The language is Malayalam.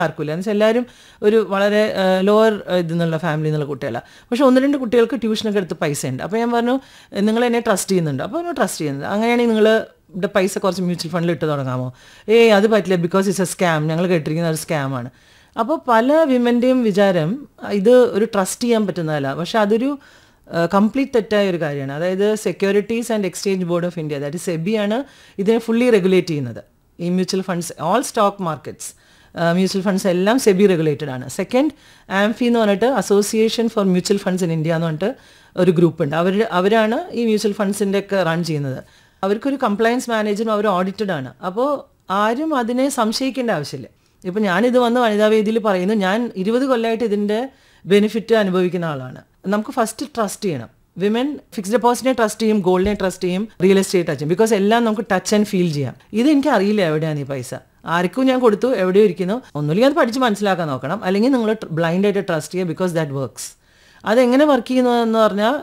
ആർക്കില്ല എന്ന് വെച്ചാൽ എല്ലാവരും ഒരു വളരെ ലോവർ ഇതിൽ നിന്നുള്ള ഫാമിലി എന്നുള്ള കുട്ടികളാണ് പക്ഷെ ഒന്ന് രണ്ട് കുട്ടികൾക്ക് ട്യൂഷനൊക്കെ എടുത്ത് പൈസ ഉണ്ട് അപ്പോൾ ഞാൻ പറഞ്ഞു നിങ്ങൾ എന്നെ ട്രസ്റ്റ് ചെയ്യുന്നുണ്ട് അപ്പോൾ പറഞ്ഞു ട്രസ്റ്റ് ചെയ്യുന്നത് അങ്ങനെയാണെങ്കിൽ നിങ്ങൾ ഇവിടെ പൈസ കുറച്ച് മ്യൂച്വൽ ഫണ്ടിൽ ഇട്ട് തുടങ്ങാമോ ഏയ് അത് പറ്റില്ല ബിക്കോസ് ഇറ്റ്സ് എ സ്കാം ഞങ്ങൾ കേട്ടിരിക്കുന്ന ഒരു സ്കാമാണ് അപ്പോൾ പല വിമൻ്റെയും വിചാരം ഇത് ഒരു ട്രസ്റ്റ് ചെയ്യാൻ പറ്റുന്നതല്ല പക്ഷെ അതൊരു കംപ്ലീറ്റ് തെറ്റായ ഒരു കാര്യമാണ് അതായത് securities and exchange board of India അതായത് സെബിയാണ് ഇതിനെ ഫുള്ളി റെഗുലേറ്റ് ചെയ്യുന്നത് ഈ mutual funds all stock markets mutual funds എല്ലാം സെബി റെഗുലേറ്റഡ് ആണ് സെക്കൻഡ് ആംഫി എന്ന് പറഞ്ഞിട്ട് association for mutual funds in India എന്ന് പറഞ്ഞിട്ട് ഒരു ഗ്രൂപ്പ് ഉണ്ട് അവർ അവരാണ് ഈ മ്യൂച്വൽ ഫണ്ട്സിൻ്റെ ഒക്കെ റൺ ചെയ്യുന്നത് അവർക്കൊരു കംപ്ലയൻസ് മാനേജറും അവർ ഓഡിറ്റഡ് ആണ് അപ്പോൾ ആരും അതിനെ സംശയിക്കേണ്ട ആവശ്യമില്ല ഇപ്പം ഞാനിത് വന്ന് വനിതാ വേദിയിൽ പറയുന്നു ഞാൻ ഇരുപത് കൊല്ലമായിട്ട് ഇതിൻ്റെ ബെനിഫിറ്റ് അനുഭവിക്കുന്ന ആളാണ് നമുക്ക് ഫസ്റ്റ് ട്രസ്റ്റ് ചെയ്യണം വിമൻ ഫിക്സ്ഡ് ഡെപ്പോസിറ്റിനെ ട്രസ്റ്റ് ചെയ്യും ഗോൾഡിനെ ട്രസ്റ്റ് ചെയ്യും റിയൽ എസ്റ്റേറ്റ് ടച്ച് ചെയ്യും ബിക്കോസ് എല്ലാം നമുക്ക് ടച്ച് ആൻഡ് ഫീൽ ചെയ്യാം ഇത് എനിക്ക് അറിയില്ല എവിടെയാണ് ഈ പൈസ ആർക്കും ഞാൻ കൊടുത്തു എവിടെയോ ഇരിക്കുന്നു ഒന്നുമില്ലെങ്കിൽ അത് പഠിച്ച് മനസ്സിലാക്കാൻ നോക്കണം അല്ലെങ്കിൽ നിങ്ങൾ ബ്ലൈൻഡ് ആയിട്ട് ട്രസ്റ്റ് ചെയ്യുക ബിക്കോസ് ദാറ്റ് വർക്ക്സ് അതെങ്ങനെ വർക്ക് ചെയ്യുന്നതെന്ന് പറഞ്ഞാൽ